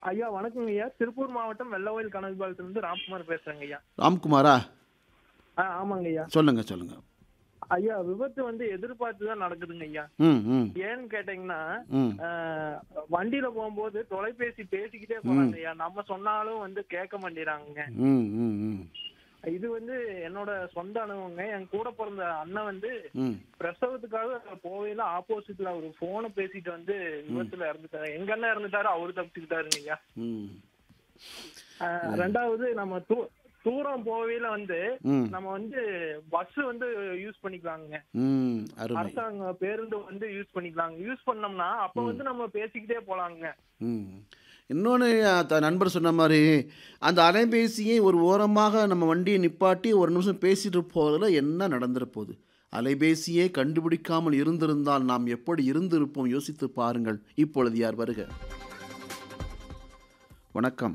ஐயா வணக்கங்க ஐயா திருப்பூர் மாவட்டம் வெள்ளவயல் கனகபாலத்துல இருந்து ராம்குமார் பேசுறேங்க ஐயா ராம்குமாரா ஆ ஆமாங்க ஐயா சொல்லுங்க சொல்லுங்க ஐயா விபத்து வந்து எதிர்பார்த்து தான் நடக்குதுங்க ஐயா ம் ம் ஏன்னு கேட்டீங்கன்னா ம் ஆஹ், வண்டியில போகும்போது தொலைபேசி பேசிக்கிட்டே போறாங்க ஐயா நம்ம சொன்னாலும் வந்து கேட்க மாட்டேறாங்க ம் ம் ம் இது வந்து என்னோட சொந்த அனுபவங்க என் கூட பிறந்த அண்ணன் வந்து ம் பிரசவத்துக்காக போவையில ஆப்போசிட்ல ஒரு போனை பேசிட்டு வந்து விபத்துல இறந்துட்டாரு எங்க அண்ணன் இறந்துட்டாரு அவரு தப்பிச்சுக்கிட்டாருங்க ஐயா ம் ஆஹ், ரெண்டாவது நம்ம தூ- தூரம் போவையில வந்து ம் நம்ம வந்து பஸ் வந்து யூஸ் பண்ணிக்கலாங்க ம் அருமை அரசாங்க பேருந்து வந்து யூஸ் பண்ணிக்கலாங்க யூஸ் பண்ணோம்னா அப்ப வந்து நம்ம பேசிக்கிட்டே போலாங்க ம் இன்னொன்று நண்பர் சொன்ன மாதிரி அந்த அலைபேசியை ஒரு ஓரமாக நம்ம வண்டியை நிப்பாட்டி ஒரு நிமிஷம் பேசிட்டு போகிறதுல என்ன நடந்துட போகுது அலைபேசியே கண்டுபிடிக்காமல் இருந்திருந்தால் நாம் எப்படி இருந்திருப்போம் யோசித்து பாருங்கள் இப்பொழுது யார் வருக வணக்கம்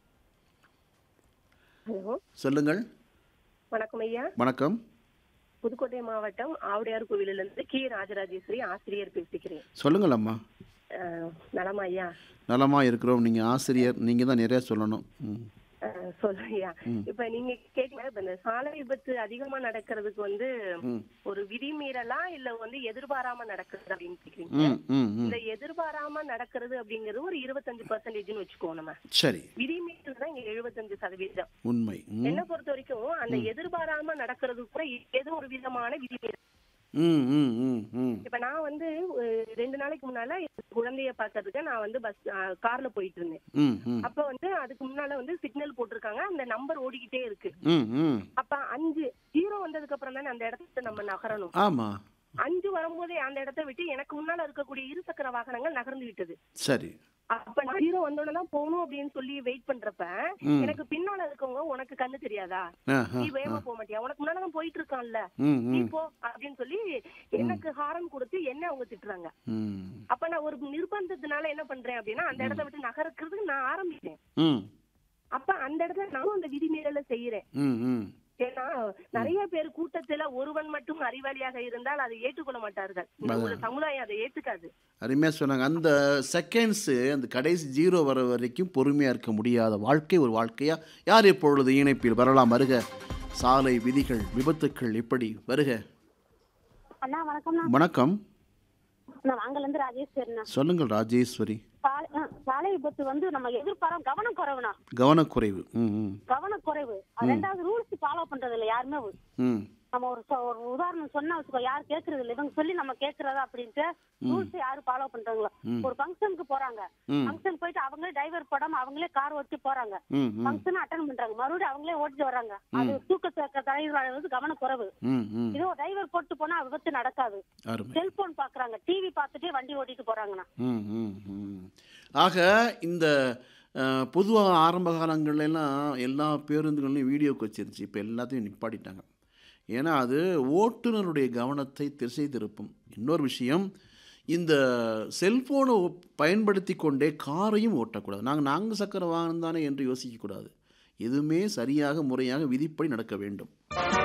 ஹலோ சொல்லுங்கள் வணக்கம் ஐயா வணக்கம் புதுக்கோட்டை மாவட்டம் ஆவுடையார் கோவிலிலிருந்து கி ராஜராஜேஸ்வரி ஆசிரியர் பேசிக்கிறேன் சொல்லுங்கள் அம்மா அஹ், நலமா ஐயா நலமா இருக்கிறோம் நீங்கள் ஆசிரியர் நீங்கள் தான் நிறையா சொல்லணும் ம் அஹ், சொல்லுங்க ஐயா இப்ப நீங்க கேட்டீங்க இப்ப இந்த சாலை விபத்து அதிகமா நடக்கிறதுக்கு வந்து ம். ஒரு விதிமீறலா இல்ல வந்து எதிர்பாராம நடக்குது அப்படின்னு கேக்குறீங்க ம் ம் ம் இந்த எதிர்பாராம நடக்கிறது அப்படிங்கிறது ஒரு இருபத்தஞ்சு பர்சன்டேஜ்னு வச்சுக்கோங்க நம்ம சரி விதிமீறல் தான் இங்க எழுபத்தஞ்சு சதவீதம் உண்மை ம் என்ன பொறுத்த வரைக்கும் அந்த எதிர்பாராம நடக்கிறது கூட ஏதோ ஒரு விதமான விதிமீறல் ம் ம் ம் ம் இப்ப நான் வந்து அஹ், ரெண்டு நாளைக்கு முன்னால என் குழந்தைய பாக்குறதுக்கு நான் வந்து பஸ் கார்ல போயிட்டு இருந்தேன் ம் ம் அப்ப வந்து அதுக்கு முன்னால வந்து சிக்னல் போட்டிருக்காங்க அந்த நம்பர் ஓடிக்கிட்டே இருக்கு ம் ம் அப்ப அஞ்சு ஜீரோ வந்ததுக்கு அப்புறம் தானே அந்த இடத்துல நம்ம நகரணும் ஆமாம் அஞ்சு வரும்போதே அந்த இடத்த விட்டு எனக்கு முன்னால இருக்கக்கூடிய இருசக்கர வாகனங்கள் நகர்ந்து விட்டது சரி அப்ப நான் ஜீரோ வந்தோடனே தான் போகணும் அப்படின்னு சொல்லி வெயிட் பண்றப்ப ம். எனக்கு பின்னால இருக்கவங்க உனக்கு கண்ணு தெரியாதா ஆ ஆ நீ வேகமா போக மாட்டியா உனக்கு முன்னால தான் போயிட்டு இருக்கான்ல ம் நீ ம் போ அப்படின்னு சொல்லி எனக்கு ஹாரன் கொடுத்து என்ன அவங்க திட்டுறாங்க ம் அப்ப நான் ஒரு நிர்பந்தத்தினால என்ன பண்றேன் அப்படின்னா அந்த இடத்த விட்டு நகர்க்கிறதுக்கு நான் ஆரம்பிச்சேன் ம் அப்ப அந்த இடத்துல நானும் அந்த விதிமீறலை செய்யறேன் ம் ம் ஏன்னா நிறைய பேர் கூட்டத்துல ஒருவன் மட்டும் அறிவாளியாக இருந்தால் அதை ஏற்றுக்கொள்ள மாட்டார்கள் இந்த ஒரு சமுதாயம் அதை ஏத்துக்காது அருமையாக சொன்னாங்க அந்த செகண்ட்ஸு அந்த கடைசி ஜீரோ வர வரைக்கும் பொறுமையாக இருக்க முடியாத வாழ்க்கை ஒரு வாழ்க்கையா யார் இப்பொழுது இணைப்பில் வரலாம் வருக சாலை விதிகள் விபத்துக்கள் எப்படி வருக அண்ணா வணக்கம்ண்ணா வணக்கம் நான் வாங்கல இருந்து ராஜேஸ்வரிண்ணா சொல்லுங்கள் ராஜேஸ்வரி சாலை ஆ, சாலை விபத்து வந்து நம்ம எதிர்பாரம் கவனம் குறைவுண்ணா கவனக்குறைவு ம் ம் கவனக்குறைவு அது ரெண்டாவது ரூல்ஸ் ஃபாலோ பண்றது இல்ல யாருமே ம் நம்ம ஒரு சொ- ஒரு உதாரணம் சொன்னா வச்சுக்கோ யாரும் கேக்குறது இல்ல இவங்க சொல்லி நம்ம கேக்குறதா அப்படின்ட்டு ரூல்ஸ் யாரும் ஃபாலோ பண்றாங்களோ ஒரு ஃபங்க்ஷனுக்கு போறாங்க ம். ஃபங்க்ஷன் போயிட்டு அவங்களே டிரைவர் போடாம அவங்களே கார் ஓட்டி போறாங்க ம் ம் ஃபங்க்ஷன் அட்டன் பண்றாங்க மறுபடியும் அவங்களே ஓட்டிட்டு வராங்க அது தூக்க தலைவர் வந்து கவனக்குறைவு ம் ம் இதோ டிரைவர் போட்டு போனா விபத்து நடக்காது அருமை செல்போன் பாக்குறாங்க டிவி பார்த்துட்டே வண்டி ஓட்டிட்டு போறாங்கண்ணா ம் ம் ம் ஆக இந்த பொதுவாக ஆரம்ப காலங்கள்ல எல்லாம் எல்லா பேருந்துகள்லையும் வீடியோக்கு வச்சிருந்துச்சு இப்போ எல்லாத்தையும் நிப்பாட்டிட்டாங்க ஏன்னா அது ஓட்டுநருடைய கவனத்தை திசை திருப்பும் இன்னொரு விஷயம் இந்த செல்ஃபோனை பயன்படுத்தி கொண்டே காரையும் ஓட்டக்கூடாது நாங்கள் நான்கு சக்கர வாகனம் தானே என்று யோசிக்கக்கூடாது எதுவுமே சரியாக முறையாக விதிப்படி நடக்க வேண்டும்